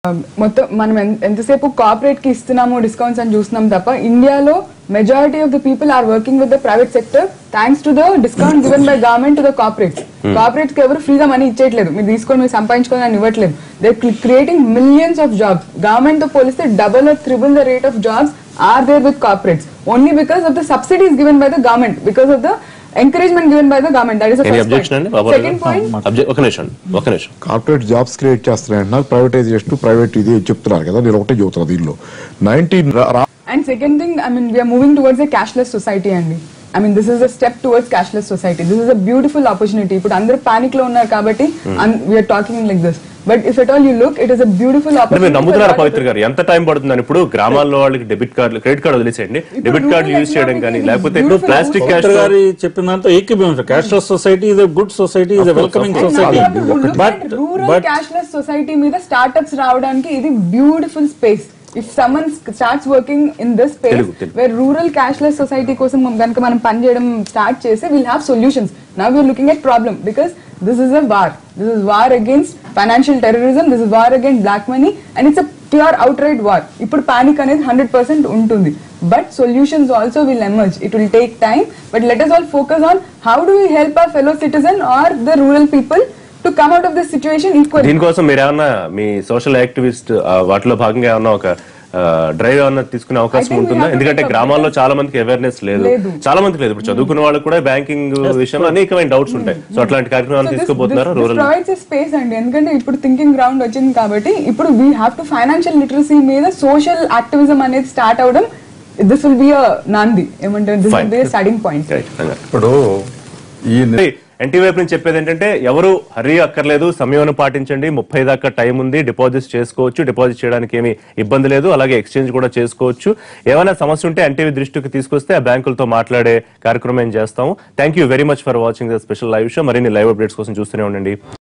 మొత్తం మనం ఎన్- ఎంతసేపు కార్పొరేట్ కి ఇస్తున్నాము డిస్కౌంట్స్ అని చూస్తున్నాం తప్ప ఇండియాలో majority of the people are working with the private sector thanks to the discount given by government to the corporate corporate కి ఎవరు ఫ్రీగా మనీ ఇచ్చేయట్లేదు మీరు తీసుకొని మీరు సంపాదించుకొని అని ఇవ్వట్లేదు they creating millions of jobs government తో పోలిస్తే double or triple the rate of jobs are there with corporates only because of the subsidies given by the government because of the encouragement given by the government that any objection అండి బాబు second point అబ్జె- ఒక నిమిషం ఒక నిమిషం corporate jobs create చేస్తున్నాయంటున్నారు privatisation private ఇది చెప్తున్నారు కదా నేను ఒకటే చెబుతున్నా దీనిలో nineteen And second thing, I mean, we are moving towards a cashless society, Andy. I mean, this is a step towards cashless society. This is a beautiful opportunity. ఇప్పుడు అందరూ panic లో ఉన్నారు కాబట్టి we are talking like this. But if at all you look, it is a beautiful అంటే opportunity. మీరు for నమ్ముతున్నారా lot of పవిత్ర గారు ఎంత టైం పడుతుందని ఇప్పుడు గ్రామాల్లో వాళ్ళకి డెబిట్ కార్డు క్రెడిట్ కార్డు వదిలేసేయండి డెబిట్ కార్డు యూజ్ చేయడం కానీ లేకపోతే Beautiful. ప్లాస్టిక్ క్యాష్ డాక్టర్ గారి చెప్పిన దాంతో ఏకీభవించారు cashless society is good society is welcoming And now society we have to look but at rural but cashless society మీద startups రావడానికి ఇది beautiful space if someone starts working in this space Telugu, Telugu. Where rural cashless society కోసం కనుక మనం పని చేయడం start చేసి will have solutions now you're looking at problem because this is a war this is war against financial terrorism this is war against black money and it's a pure outright war ఇప్పుడు panic అనేది hundred percent ఉంటుంది but solutions also will emerge it will take time but let us all focus on how do we help our fellow citizen or the rural people to come out of this situation equal దీనికోసం మీరు ఏమన్నా మీ social activist వాటిలో భాగంగా ఏమన్నా ఒక drive ఏమన్నా తీసుకునే అవకాశం I think we ఉంటుందా have to ఎందుకంటే take a గ్రామాల్లో చాలా మందికి అవేర్నెస్ లేదు లేదు. చాలా మందికి లేదు ఇప్పుడు చదువుకున్న వాళ్ళకి కూడా బ్యాంకింగ్ విషయంలో అనేకమైన డౌట్స్ ఉంటాయి సో అట్లాంటి కార్యక్రమాలు తీసుకోబోతున్నారు రూరల్ ప్రొవైడ్స్ స్పేస్ అండి ఎందుకంటే ఇప్పుడు థింకింగ్ గ్రౌండ్ వచ్చింది కాబట్టి ఇప్పుడు we have to financial literacy మీద సోషల్ యాక్టివిజం అనేది స్టార్ట్ అవడం దిస్ విల్ బి అ నాంది ఏమంటారు this will be starting point ఇప్పుడు ఈ ఎన్టీ వైపు నుంచి చెప్పేది ఏంటంటే ఎవరు హరి అక్కర్లేదు సమయం పాటించండి ముప్పై దాకా టైం ఉంది డిపాజిట్స్ చేసుకోవచ్చు డిపాజిట్ చేయడానికి ఏమీ ఇబ్బంది లేదు అలాగే ఎక్స్చేంజ్ కూడా చేసుకోవచ్చు ఏమైనా సమస్య ఉంటే ఎన్టీవీ దృష్టికి తీసుకొస్తే ఆ బ్యాంకులతో మాట్లాడే కార్యక్రమం చేస్తాము thank you very much for watching the special live show మరిన్ని లైవ్ అప్డేట్స్ కోసం చూస్తూనే ఉండండి